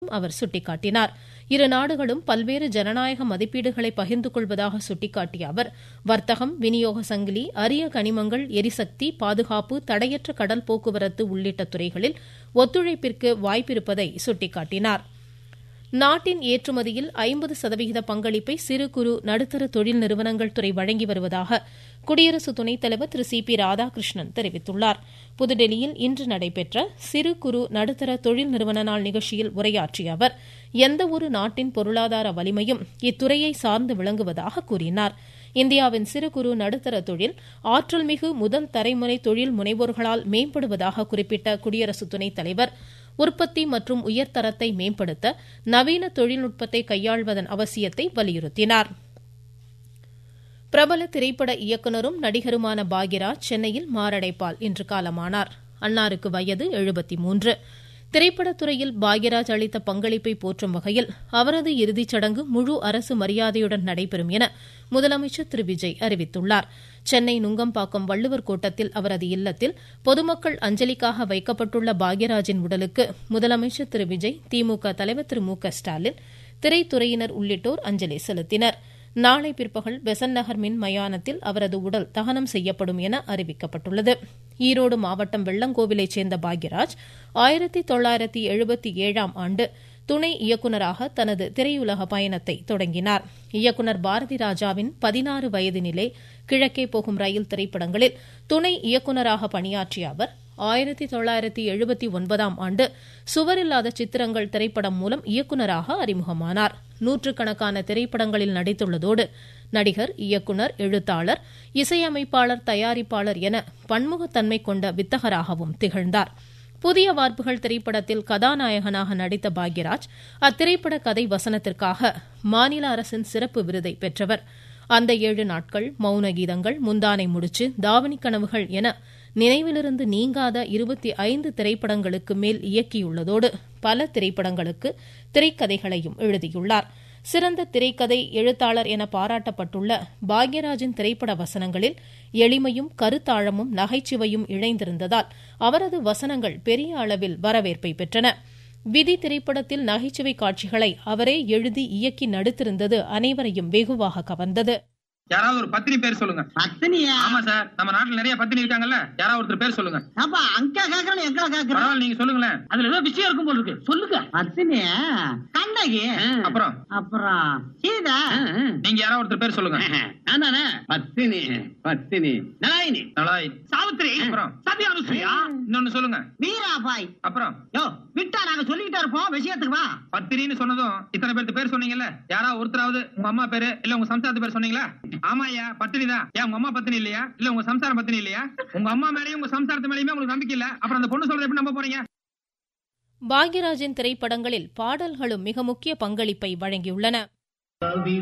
அவர் சுட்டிக்காட்டினார் இரு நாடுகளும் பல்வேறு ஜனநாயக மதிப்பீடுகளை பகிர்ந்து கொள்வதாக சுட்டிக்காட்டிய அவர் வர்த்தகம் விநியோக சங்கிலி அரிய கனிமங்கள் எரிசக்தி பாதுகாப்பு தடையற்ற கடல் போக்குவரத்து உள்ளிட்ட துறைகளில் ஒத்துழைப்பிற்கு வாய்ப்பிருப்பதை சுட்டிக்காட்டினார் நாட்டின் ஏற்றுமதியில் ஐம்பது சதவிகித பங்களிப்பை சிறு குறு நடுத்தர தொழில் நிறுவனங்கள் துறை வழங்கி வருவதாக குடியரசு துணைத் தலைவர் திரு சி பி ராதாகிருஷ்ணன் தெரிவித்துள்ளார் புதுடெல்லியில் இன்று நடைபெற்ற சிறு குறு நடுத்தர தொழில் நிறுவன நாள் நிகழ்ச்சியில் உரையாற்றிய அவர் எந்தவொரு நாட்டின் பொருளாதார வலிமையும் இத்துறையை சார்ந்து விளங்குவதாக கூறினார் இந்தியாவின் சிறு குறு நடுத்தர தொழில் ஆற்றல் மிகு முதல் தலைமுறை தொழில் முனைவோர்களால் மேம்படுவதாக குறிப்பிட்ட குடியரசு துணைத் தலைவர் உற்பத்தி மற்றும் உயர்தரத்தை மேம்படுத்த நவீன தொழில்நுட்பத்தை கையாள்வதன் அவசியத்தை வலியுறுத்தினார் பிரபல திரைப்பட இயக்குநரும் நடிகருமான பாக்யராஜ் சென்னையில் மாரடைப்பால் இன்று காலமானார் அன்னாருக்கு வயது எழுபத்தி மூன்று திரைப்படத்துறையில் பாக்யராஜ் அளித்த பங்களிப்பை போற்றும் வகையில் அவரது இறுதிச் சடங்கு முழு அரசு மரியாதையுடன் நடைபெறும் என முதலமைச்சர் திரு விஜய் அறிவித்துள்ளார் சென்னை நுங்கம்பாக்கம் வள்ளுவர் கோட்டத்தில் அவரது இல்லத்தில் பொதுமக்கள் அஞ்சலிக்காக வைக்கப்பட்டுள்ள பாக்யராஜின் உடலுக்கு முதலமைச்சர் திரு விஜய் திமுக தலைவர் திரு மு க ஸ்டாலின் திரைத்துறையினர் உள்ளிட்டோர் அஞ்சலி செலுத்தினர் நாளை பிற்பகல் பெசன் நகர் மின் மயானத்தில் அவரது உடல் தகனம் செய்யப்படும் என அறிவிக்கப்பட்டுள்ளது ஈரோடு மாவட்டம் வெள்ளங்கோவிலைச் சேர்ந்த பாக்யராஜ் ஆயிரத்தி தொள்ளாயிரத்தி எழுபத்தி ஏழாம் ஆண்டு துணை இயக்குநராக தனது திரையுலக பயணத்தை தொடங்கினார் இயக்குநர் பாரதி ராஜாவின் பதினாறு வயதினிலே கிழக்கே போகும் ரயில் திரைப்படங்களில் துணை இயக்குநராக பணியாற்றிய அவர் ஆயிரத்தி தொள்ளாயிரத்தி எழுபத்தி ஒன்பதாம் ஆண்டு சுவரில்லாத சித்திரங்கள் திரைப்படம் மூலம் இயக்குநராக அறிமுகமானார் நூற்றுக்கணக்கான திரைப்படங்களில் நடித்துள்ளதோடு நடிகர் இயக்குநர் எழுத்தாளர் இசையமைப்பாளர் தயாரிப்பாளர் என பன்முகத்தன்மை கொண்ட வித்தகராகவும் திகழ்ந்தார் புதிய வார்ப்புகள் திரைப்படத்தில் கதாநாயகனாக நடித்த பாக்யராஜ் அத்திரைப்பட கதை வசனத்திற்காக மாநில அரசின் சிறப்பு விருதை பெற்றவர் அந்த ஏழு நாட்கள் மௌன கீதங்கள் முந்தானை முடிச்சு தாவணி கனவுகள் என நினைவிலிருந்து நீங்காத இருபத்தி ஐந்து திரைப்படங்களுக்கு மேல் இயக்கியுள்ளதோடு பல திரைப்படங்களுக்கு திரைக்கதைகளையும் எழுதியுள்ளார் சிறந்த திரைக்கதை எழுத்தாளர் என பாராட்டப்பட்டுள்ள பாக்யராஜின் திரைப்பட வசனங்களில் எளிமையும் கருத்தாழமும் நகைச்சுவையும் இணைந்திருந்ததால் அவரது வசனங்கள் பெரிய அளவில் வரவேற்பை பெற்றன விதி திரைப்படத்தில் நகைச்சுவை காட்சிகளை அவரே எழுதி இயக்கி நடித்திருந்தது அனைவரையும் வெகுவாக கவர்ந்தது யாராவது ஒரு பத்தினி பேர் சொல்லுங்க பத்தினியா ஆமா சார் நம்ம நாட்டுல நிறைய பத்தினி இருக்காங்கல்ல யாராவது ஒருத்தர் பேர் சொல்லுங்க அப்பா அங்க கேக்குறேன் எங்க கேக்குறேன் பரவாயில்ல நீங்க சொல்லுங்களேன் அதுல ஏதோ விஷயம் இருக்கும் போல இருக்கு சொல்லுங்க பத்தினியா கண்ணகி அப்புறம் அப்புறம் சீதா நீங்க யாராவது ஒருத்தர் பேர் சொல்லுங்க நான் தானே பத்தினி பத்தினி நலாயினி நலாய் சாவித்திரி அப்புறம்? சத்யா அனுசுயா இன்னொன்னு சொல்லுங்க வீராபாய் அப்புறம் யோ விட்டா நாங்க சொல்லிக்கிட்டே இருப்போம் விஷயத்துக்கு வா பத்திரின்னு சொன்னதும் இத்தனை பேருக்கு பேர் சொன்னீங்கல்ல யாராவது ஒருத்தராவது உங்க அம்மா பேரு இல்ல உங்க சம்சாரத்து பேர் சொன்னீங்களா ஆமா ஐயா பத்தினி தான் ஏன் உங்க அம்மா பத்தினி இல்லையா இல்ல உங்க சம்சாரம் பத்தினி இல்லையா உங்க அம்மா மேலயும் உங்க சம்சாரத்து மேலயுமே உங்களுக்கு நம்பிக்கை இல்ல அப்புறம் அந்த பொண்ணு சொல்றது எப்படி நம்ப போறீங்க பாக்யராஜின் திரைப்படங்களில் பாடல்களும் மிக முக்கிய பங்களிப்பை வழங்கியுள்ளன